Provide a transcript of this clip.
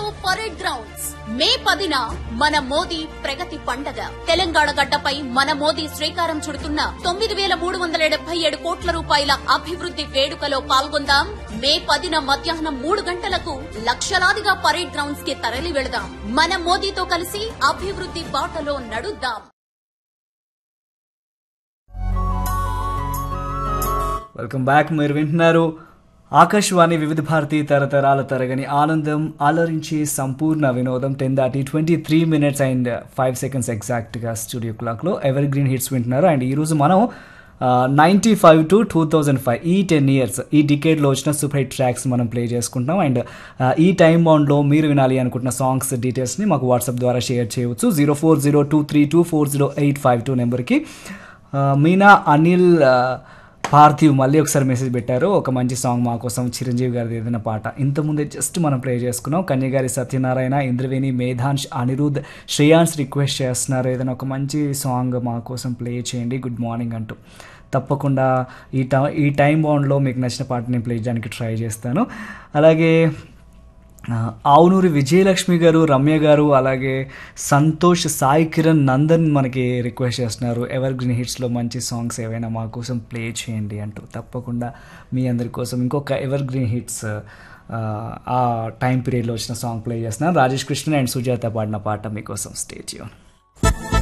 parade grounds మే పదిన మన మోదీ ప్రగతి పండగ తెలంగాణ గడ్డపై మన మోదీ శ్రీకారం చుడుతున్న తొమ్మిది వేల మూడు వందల డెబ్బై ఏడు కోట్ల రూపాయల అభివృద్ది వేడుకలో పాల్గొందాం మే పదిన మధ్యాహ్నం మూడు గంటలకు లక్షలాదిగా పరేడ్ గ్రౌండ్స్ కి తరలి వెళదాం మన మోదీతో కలిసి అభివృద్ది బాటలో నడుద్దాం వెల్కమ్ బ్యాక్ మీరు వింటున్నారు ఆకాశవాణి వివిధ భారతి తరతరాల తరగని ఆనందం అలరించి సంపూర్ణ వినోదం టెన్ దాటి twenty three minutes and five seconds ఎగ్జాక్ట్గా స్టూడియో క్లాక్లో ఎవర్ గ్రీన్ హిట్స్ వింటున్నారు అండ్ ఈరోజు మనం ninety five to two thousand five ఈ టెన్ ఇయర్స్ ఈ డికేడ్లో వచ్చిన సూపర్ హిట్ ట్రాక్స్ మనం ప్లే చేసుకుంటాం అండ్ ఈ టైం బౌండ్లో మీరు వినాలి అనుకుంటున్న సాంగ్స్ డీటెయిల్స్ని మాకు వాట్సాప్ ద్వారా షేర్ చేయవచ్చు zero four zero two three two four zero eight five two నెంబర్కి మీనా అనిల్ ఆ, పార్థివ్ మళ్ళీ ఒకసారి మెసేజ్ పెట్టారు ఒక మంచి సాంగ్ మా కోసం చిరంజీవి గారిది ఏదైనా పాట ఇంతకుముందే జస్ట్ మనం ప్లే చేసుకున్నాం కన్యగారి సత్యనారాయణ ఇంద్రవేణి మేధాంష్ అనిరుద్ శ్రేయాన్స్ రిక్వెస్ట్ చేస్తున్నారు ఏదైనా ఒక మంచి సాంగ్ మా కోసం ప్లే చేయండి గుడ్ మార్నింగ్ అంటూ తప్పకుండా ఈ టై ఈ టైం బౌండ్లో మీకు నచ్చిన పాట నేను ప్లే చేయడానికి ట్రై చేస్తాను అలాగే ఆ, ఆవునూరి విజయలక్ష్మి గారు రమ్య గారు అలాగే సంతోష్ సాయి కిరణ్ నందన్ మనకి రిక్వెస్ట్ చేస్తున్నారు ఎవర్ గ్రీన్ హిట్స్లో మంచి సాంగ్స్ ఏవైనా మా కోసం ప్లే చేయండి అంటూ తప్పకుండా మీ అందరి కోసం ఇంకొక ఎవర్ గ్రీన్ హిట్స్ ఆ, ఆ టైం పీరియడ్లో వచ్చిన సాంగ్ ప్లే చేస్తున్నాను రాజేష్ కృష్ణ అండ్ సుజాత పాడిన పాట మీకోసం స్టేజ్